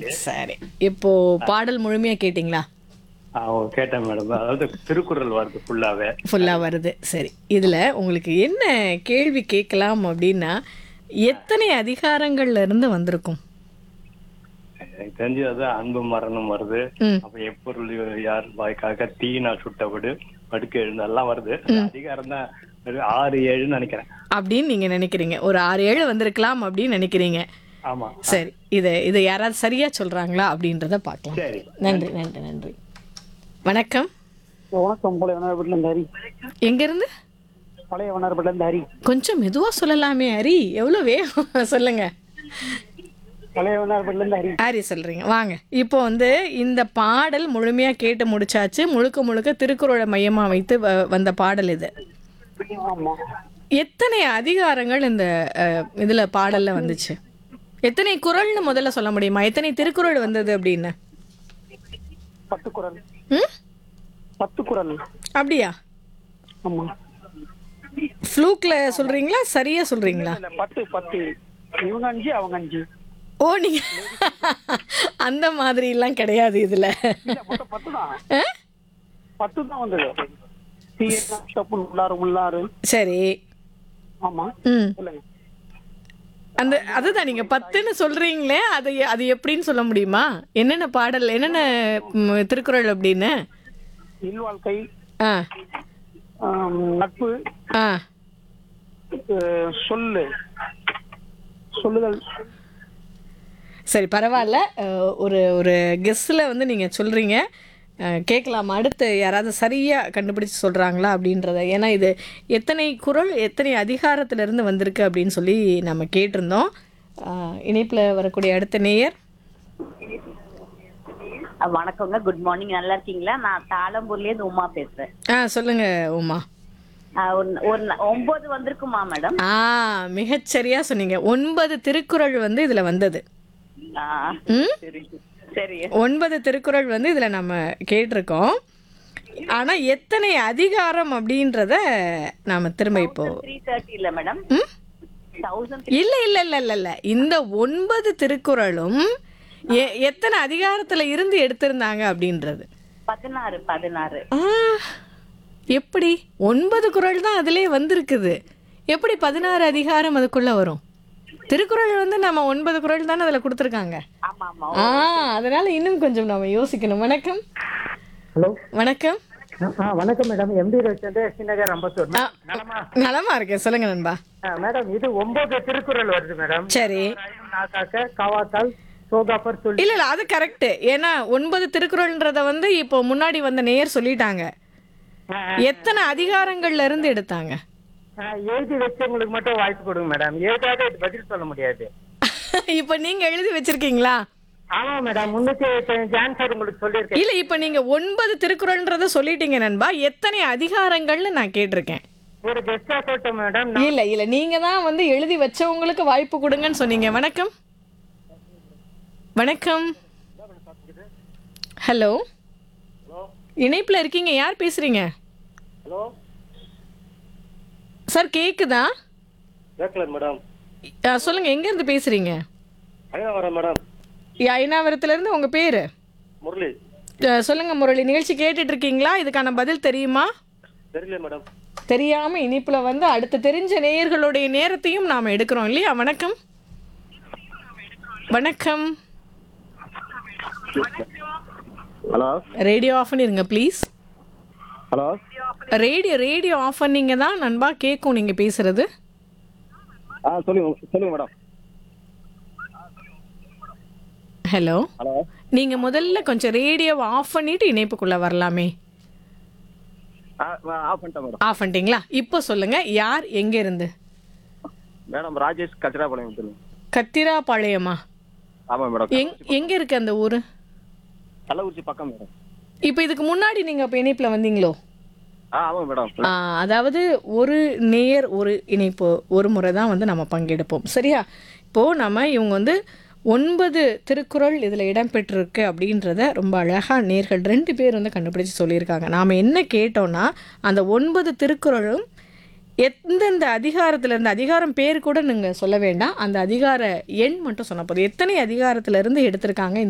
இருந்துச்சு சரி இப்போ பாடல் முழுமையா கேட்டிங்களா ஆ, ஓ, கேட்டேன் மேடம் அதாவது திருக்குறள் வருது ஃபுல்லாவே ஃபுல்லா வருது சரி இதுல உங்களுக்கு என்ன கேள்வி கேட்கலாம் அப்படின்னா எத்தனை அதிகாரங்கள்ல இருந்து வந்திருக்கும் எனக்கு தெரிஞ்சது அன்பு மரணம் வருது ம். அப்ப எப்பொருள் யார் வாய்க்காக தீனா சுட்டபடு படுக்க எழுந்தெல்லாம் வருது அதிகாரம் தான் ஒரு ஆறு ஏழுன்னு நினைக்கிறேன் அப்படின்னு நீங்க நினைக்கிறீங்க ஒரு ஆறு ஏழு வந்திருக்கலாம் அப்படின்னு நினைக்கிறீங்க ஆமா சரி இதை இதை யாராவது சரியா சொல்றாங்களா அப்படின்றத பார்க்கலாம் சரி நன்றி நன்றி நன்றி வணக்கம் வணக்கம் பழைய வண்ணாரப்பட்டில இருந்து ஹரி எங்க இருந்து பழைய வண்ணாரப்பட்டில இருந்து ஹரி கொஞ்சம் மெதுவா சொல்லலாமே ஹரி எவ்வளவு வேகம் சொல்லுங்க பழைய வண்ணாரப்பட்டில இருந்து ஹரி ஹரி சொல்றீங்க வாங்க இப்போ வந்து இந்த பாடல் முழுமையா கேட்டு முடிச்சாச்சு முழுக்க முழுக்க திருக்குறளை மையமா வைத்து வ- வந்த பாடல் இது ஆமா எத்தனை அதிகாரங்கள் இந்த அஹ், இதுல பாடல்ல வந்துச்சு எத்தனை குறள்னு முதல்ல சொல்ல முடியுமா எத்தனை திருக்குறள் வந்தது அப்படின்னு பத்து குரல் ம் பத்து குரல் அப்படியா ஆமா ஃப்ளூக்ல சொல்றீங்களா சரியா சொல்றீங்களா இல்ல பத்து பத்து இவங்க அஞ்சு அவங்க அஞ்சு ஓ நீங்க அந்த மாதிரி எல்லாம் கிடையாது இதுல இல்ல மொத்தம் பத்து தான் ஆ? பத்து தான் வந்தது தீயனா தப்பு உள்ளாரு உள்ளாரு சரி ஆமா ம் சொல்லுங்க அந்த அதுதான் நீங்க பத்துன்னு சொல்றீங்களே அது அது எப்படின்னு சொல்ல முடியுமா என்னென்ன பாடல் என்னென்ன ம், திருக்குறள் அப்படின்னு இல்வாழ்க்கை ஆ ஆம், நட்பு ஆ அஹ், சொல்லு சொல்லுதல் சரி பரவாயில்ல அஹ், ஒரு ஒரு கெஸ்ஸில் வந்து நீங்கள் சொல்கிறீங்க கேட்கலாம் அடுத்து யாராவது சரியாக கண்டுபிடிச்சு சொல்கிறாங்களா அப்படின்றத ஏன்னா இது எத்தனை குறள் எத்தனை அதிகாரத்திலிருந்து வந்திருக்கு அப்படின்னு சொல்லி நம்ம கேட்டிருந்தோம் இணைப்பில் வரக்கூடிய அடுத்த நேயர் அஹ் வணக்கங்க குட் மார்னிங் நல்லா இருக்கீங்களா நான் தாளம்பூர்ல இருந்து உமா பேசுறேன் ஆ சொல்லுங்கள் உமா அஹ் ஒரு ஒரு ந- ஒன்பது வந்திருக்குமா மேடம் ஆ மிகச்சரியாக சொன்னீங்க ஒன்பது திருக்குறள் வந்து இதில் வந்தது ஆஹ் ம் சரி சரி ஒன்பது திருக்குறள் வந்து இதில் நம்ம கேட்டிருக்கோம் ஆனால் எத்தனை அதிகாரம் அப்படின்றத நாம் திரும்ப இப்போ த்ரீ தேர்ட்டி இல்ல மேடம் ம் தௌசண்ட் இல்லை இல்லை இல்லை இல்லை இல்லை இந்த ஒன்பது திருக்குறளும் எ எத்தனை அதிகாரத்தில் இருந்து எடுத்திருந்தாங்க அப்படின்றது பதினாறு பதினாறு ஆ எப்படி ஒன்பது குறள் தான் அதிலே வந்திருக்குது எப்படி பதினாறு அதிகாரம் அதுக்குள்ளே வரும் திருக்குறள் வந்து நம்ம ஒன்பது குறள் தானே அதில் கொடுத்துருக்காங்க ஆமா ஆமா ஆ அதனால இன்னும் கொஞ்சம் நம்ம யோசிக்கணும் வணக்கம் ஹலோ வணக்கம் வணக்கம் மேடம் எம்டி ரவிச்சந்திர ஸ்ரீநகர் அம்பத்தூர் ஆ, நலமா இருக்கேன் சொல்லுங்க நண்பா மேடம் இது ஒன்பது திருக்குறள் வருது மேடம் சரி நாக்காக்க காவாத்தால் சோகாப்பர் சொல்லி இல்ல இல்ல அது கரெக்ட் ஏன்னா ஒன்பது திருக்குறள்ன்றத வந்து இப்போ முன்னாடி வந்த நேயர் சொல்லிட்டாங்க எத்தனை அதிகாரங்கள்ல இருந்து எடுத்தாங்க எழுதி வச்சவங்களுக்கு மட்டும் வாய்ப்பு கொடுங்க மேடம் எழுதாத இது பதில் சொல்ல முடியாது இப்போ நீங்க எழுதி வச்சிருக்கீங்களா ஆமா மேடம் முன்னூத்தி எழுபத்தஞ்சு ஆன்சர் உங்களுக்கு சொல்லியிருக்கேன் இல்ல இப்போ நீங்க ஒன்பது திருக்குறள்ன்றத சொல்லிட்டீங்க நண்பா எத்தனை அதிகாரங்கள்னு நான் கேட்டிருக்கேன் ஒரு கெஸ்டா சொல்லிட்டேன் மேடம் இல்ல இல்ல நீங்க தான் வந்து எழுதி வச்சவங்களுக்கு வாய்ப்பு கொடுங்கன்னு சொன்னீங்க வணக்கம் வணக்கம் ஹலோ இணைப்புல இருக்கீங்க யார் பேசுறீங்க ஹலோ சார் கேக்குதா கேட்கல மேடம் ஆ, சொல்லுங்க எங்க இருந்து பேசுறீங்க வரேன் மேடம் ஐநாவரத்துல இருந்து உங்க பேரு முரளி ஆ, சொல்லுங்க முரளி நிகழ்ச்சி கேட்டுட்டு இருக்கீங்களா இதுக்கான பதில் தெரியுமா தெரியல மேடம் தெரியாம இனிப்புல வந்து அடுத்த தெரிஞ்ச நேயர்களுடைய நேரத்தையும் நாம எடுக்கிறோம் இல்லையா வணக்கம் வணக்கம் ஹலோ ரேடியோ ஆஃப் பண்ணிருங்க please hello radio radio off பண்ணீங்க தான் நண்பா கேட்கும் நீங்க பேசுறது ஆ சொல்லுங்க சொல்லுங்க மேடம் ஹலோ ஹலோ நீங்க முதல்ல கொஞ்சம் ரேடியோவை ஆஃப் பண்ணிட்டு இணைப்புக்குள்ள வரலாமே ஆஃப் பண்ணிட்டேன் மேடம் ஆஃப் பண்ணிட்டீங்களா இப்போ சொல்லுங்க யார் எங்க இருந்து மேடம் ராஜேஷ் கச்சிராபாளையம் சொல்லுங்க கத்திராபாளையமா ஆமாம் மேடம் எங் எங்க இருக்கு அந்த ஊரு கள்ளக்குறிச்சி பக்கம் மேடம் இப்போ இதுக்கு முன்னாடி நீங்க இப்போ இணைப்புல வந்தீங்களோ ஆ ஆமாம் மேடம் ஆ, அதாவது ஒரு நேயர் ஒரு இணைப்பு ஒரு முறை தான் வந்து நம்ம பங்கெடுப்போம் சரியா இப்போது நம்ம இவங்க வந்து ஒன்பது திருக்குறள் இதில் இடம்பெற்றிருக்கு அப்படின்றத ரொம்ப அழகாக நேர்கள் ரெண்டு பேர் வந்து கண்டுபிடிச்சு சொல்லியிருக்காங்க நாம் என்ன கேட்டோம்னா அந்த ஒன்பது திருக்குறளும் எந்தெந்த அதிகாரத்துல இருந்து அதிகாரம் பேர் கூட நீங்கள் சொல்ல வேண்டாம் அந்த அதிகார எண் மட்டும் சொன்ன போதும் எத்தனை அதிகாரத்துல இருந்து எடுத்திருக்காங்க இந்த